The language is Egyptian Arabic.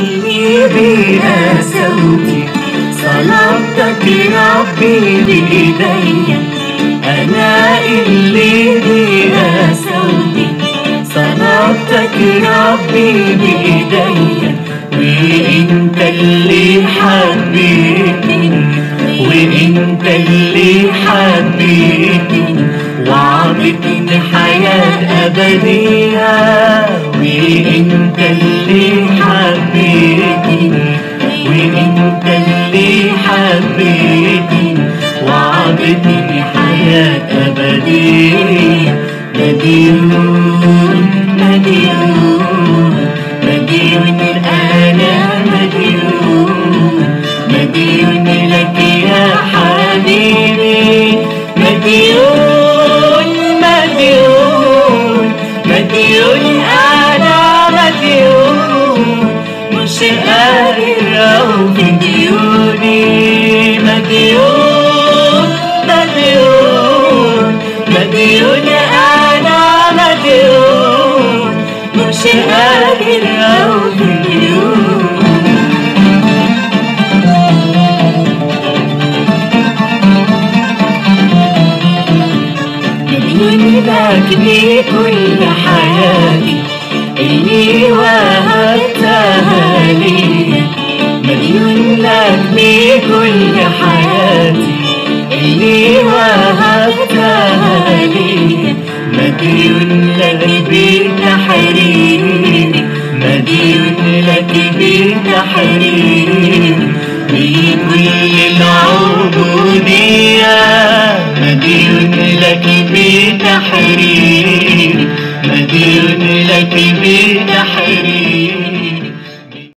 اللي بيها صوتي صلاتك ربي بإيديا أنا اللي بيها صوتي صلاتك ربي بإيديا وإنت اللي حبيتني وإنت اللي حبيتني وعطتني حياة أبدية وإنت اللي حبيتني وإنت اللي حبيتني وعطتني حياة أبدية مديون مديون مديون أنا مديون مديون لك يا حبيبي مديون مديون مديون أنا مديون مش قادر أوفي ديوني مديون مديون مديون أنا مديون مش قادر أوفي ديوني مديون لك بكل حياتي اللي وهبتها لي مديون لك بكل حياتي اللي وهبتها لي مديون لك بتحريري مديون لك بتحريري